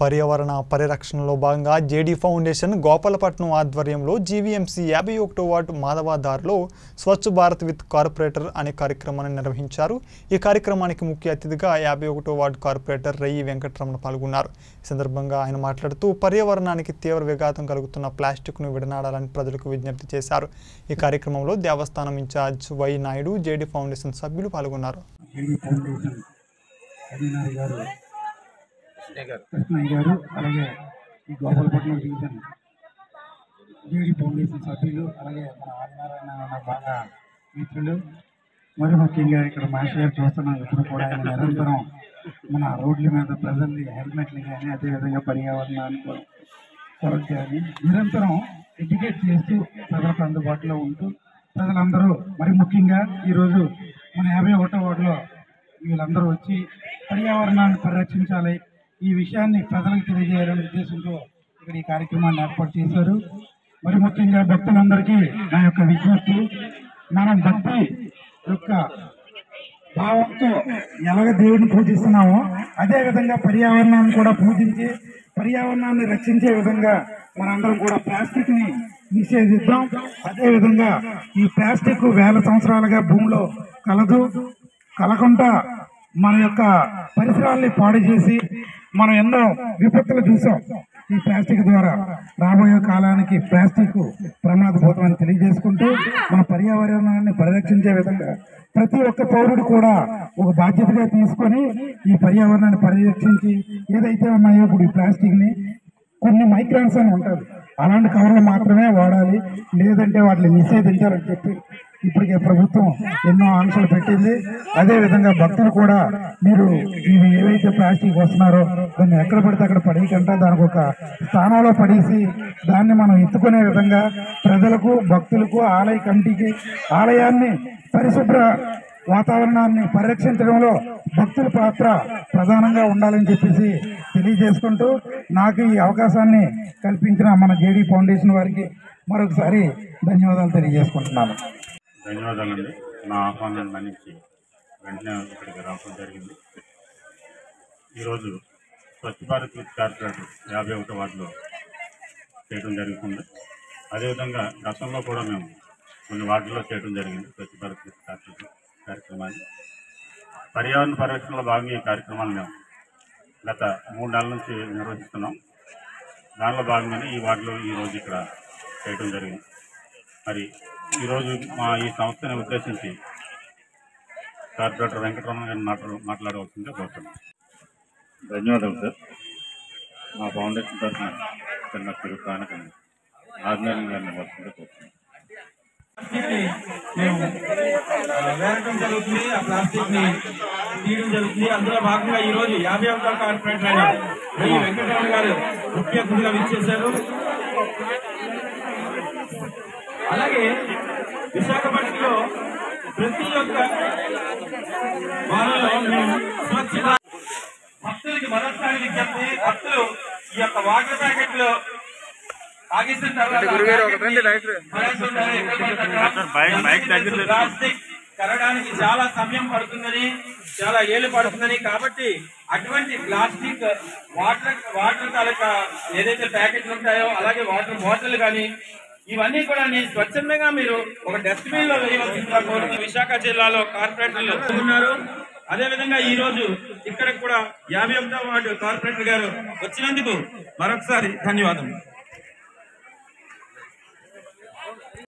పర్యావరణ పరిరక్షణలో భాగంగా జేడీ ఫౌండేషన్ గోపాలపట్నం ఆధ్వర్యంలో జీవీఎంసీ యాభై ఒకటో వార్డు మాధవాదార్లో స్వచ్ఛ భారత్ విత్ కార్పొరేటర్ అనే కార్యక్రమాన్ని నిర్వహించారు ఈ కార్యక్రమానికి ముఖ్య అతిథిగా యాభై ఒకటో వార్డు కార్పొరేటర్ రయ్యి వెంకటరమణ పాల్గొన్నారు ఈ సందర్భంగా ఆయన మాట్లాడుతూ పర్యావరణానికి తీవ్ర విఘాతం కలుగుతున్న ప్లాస్టిక్ను విడనాడాలని ప్రజలకు విజ్ఞప్తి చేశారు ఈ కార్యక్రమంలో దేవస్థానం incharge Y Naidu JD foundation సభ్యులు పాల్గొన్నారు ఏడీ ఫౌండేషన్ కరీనారి గారు కృష్ణయ్య గారు అలాగే ఈ గోపాలపట్నం డివిజన్ ఏడీ ఫౌండేషన్ సభ్యులు అలాగే మన ఆదినారాయణ అన్న బాగా మిత్రులు మరి ముఖ్యంగా ఇక్కడ మహేష్ గారు చూస్తున్నాం ఇప్పుడు కూడా ఆయన నిరంతరం మన రోడ్ల మీద ప్రజల్ని హెల్మెట్లు కానీ అదేవిధంగా పర్యావరణాన్ని కొ- కొరకు కానీ నిరంతరం ఎడ్యుకేట్ చేస్తూ ప్రజలకు అందుబాటులో ఉంటూ ప్రజలందరూ మరి ముఖ్యంగా ఈరోజు మన యాభై ఒకటో వార్డులో వీళ్ళందరూ వచ్చి పర్యావరణాన్ని పరిరక్షించాలి ఈ విషయాన్ని ప్రజలకు తెలియజేయాలనే ఉద్దేశంతో ఇక్కడ ఈ కార్యక్రమాన్ని ఏర్పాటు చేశారు మరి ముఖ్యంగా భక్తులందరికీ నా యొక్క విజ్ఞప్తి మనం భక్తి యొక్క భావంతో ఎలాగ దేవుడిని పూజిస్తున్నామో అదే విధంగా పర్యావరణాన్ని కూడా పూజించి పర్యావరణాన్ని రక్షించే విధంగా మనందరం కూడా ప్లాస్టిక్ ని నిషేధిద్దాం అదే విధంగా ఈ ప్లాస్టిక్ వేల సంవత్సరాలుగా భూమిలో కలదు కలకుండా మన యొక్క పరిసరాల్ని పాడు చేసి మనం ఎన్నో విపత్తులు చూసాం ఈ ప్లాస్టిక్ ద్వారా రాబోయే కాలానికి ప్లాస్టిక్ ప్రమాదభూతం అని తెలియజేసుకుంటూ మన పర్యావరణాన్ని పరిరక్షించే విధంగా ప్రతి ఒక్క పౌరుడు కూడా ఒక బాధ్యతగా తీసుకొని ఈ పర్యావరణాన్ని పరిరక్షించి ఏదైతే ఉన్నాయో ఇప్పుడు ఈ ప్లాస్టిక్ ని కొన్ని మైక్రాన్స్ అని ఉంటుంది అలాంటి కవర్లు మాత్రమే వాడాలి లేదంటే వాటిని నిషేధించాలని చెప్పి ఇప్పటికే ప్రభుత్వం ఎన్నో ఆంక్షలు పెట్టింది అదే విధంగా భక్తులు కూడా మీరు ఇవి ఏవైతే ప్లాస్టిక్ వస్తున్నారో దాన్ని ఎక్కడ పడితే అక్కడ పడేయకుండా దానికి ఒక స్థానంలో పడేసి దాన్ని మనం ఎత్తుకునే విధంగా ప్రజలకు భక్తులకు ఆలయ కమిటీకి ఆలయాన్ని పరిశుభ్ర వాతావరణాన్ని పరిరక్షించడంలో భక్తుల పాత్ర ప్రధానంగా ఉండాలని చెప్పేసి తెలియజేసుకుంటూ నాకు ఈ అవకాశాన్ని కల్పించిన మన జేడీ ఫౌండేషన్ వారికి మరొకసారి ధన్యవాదాలు తెలియజేసుకుంటున్నాను ధన్యవాదాలండి నా ఆహ్వానాన్ని మన్నించి వెంటనే ఇక్కడికి రావడం జరిగింది ఈరోజు స్వచ్ఛ భారత్ విత్ కార్పొరేటర్ యాభై ఒకటో వార్డులో చేయడం జరుగుతుంది అదేవిధంగా గతంలో కూడా మేము కొన్ని వార్డుల్లో చేయడం జరిగింది స్వచ్ఛ భారత్ విత్ కార్పొరేటర్ కార్యక్రమాన్ని పర్యావరణ పరిరక్షణలో భాగంగా ఈ కార్యక్రమాలు మేము గత మూడు నెలల నుంచి నిర్వహిస్తున్నాం దానిలో భాగంగానే ఈ వార్డులో ఈరోజు ఇక్కడ చేయడం జరిగింది మరి ఈరోజు మా ఈ సంస్థని ఉద్దేశించి కార్పొరేటర్ వెంకటరమణ గారిని మాట్లా మాట్లాడవలసిందే కోరుతున్నాం ధన్యవాదాలు సార్ మా ఫౌండేషన్ తరఫున చిన్న తిరుగుతానికి ఆజ్ఞానం గారిని వస్తుందే కోరుతున్నాం మేము ఆ, వేరటం జరుగుతుంది ఆ ప్లాస్టిక్ ని తీయడం జరుగుతుంది అందులో భాగంగా ఈ రోజు యాభై ఒకటో కార్పొరేటర్ అయిన వెయ్యి వెంకటరమణ గారు ముఖ్య అతిథిగా విచ్చేశారు అలాగే విశాఖపట్నంలో ప్రతి ఒక్క వారిలో మేము స్వచ్ఛ భారత్ భక్తులకి మరొకసారి విజ్ఞప్తి భక్తులు ఈ యొక్క వాటర్ ప్యాకెట్లు తాగేసిన తర్వాత పడేసి ఉండాలి. ఎక్కడ పడితే అక్కడ. ప్లాస్టిక్ కరగడానికి చాలా సమయం పడుతుందని చాలా ఏళ్ళు పడుతుందని కాబట్టి అటువంటి ప్లాస్టిక్ వాటర్ వాటర్ తాలూకా ఏదైతే ప్యాకెట్లు ఉంటాయో అలాగే వాటర్ బాటిల్ కానీ ఇవన్నీ కూడా నీ స్వచ్ఛందంగా మీరు ఒక డస్ట్బిన్ లో వేయవలసిందిగా కోరుతూ విశాఖ జిల్లాలో కార్పొరేటర్లు ఉన్నారు అదేవిధంగా ఈ రోజు ఇక్కడ కూడా యాభై ఒకటో వార్డు కార్పొరేటర్ గారు వచ్చినందుకు మరొకసారి ధన్యవాదం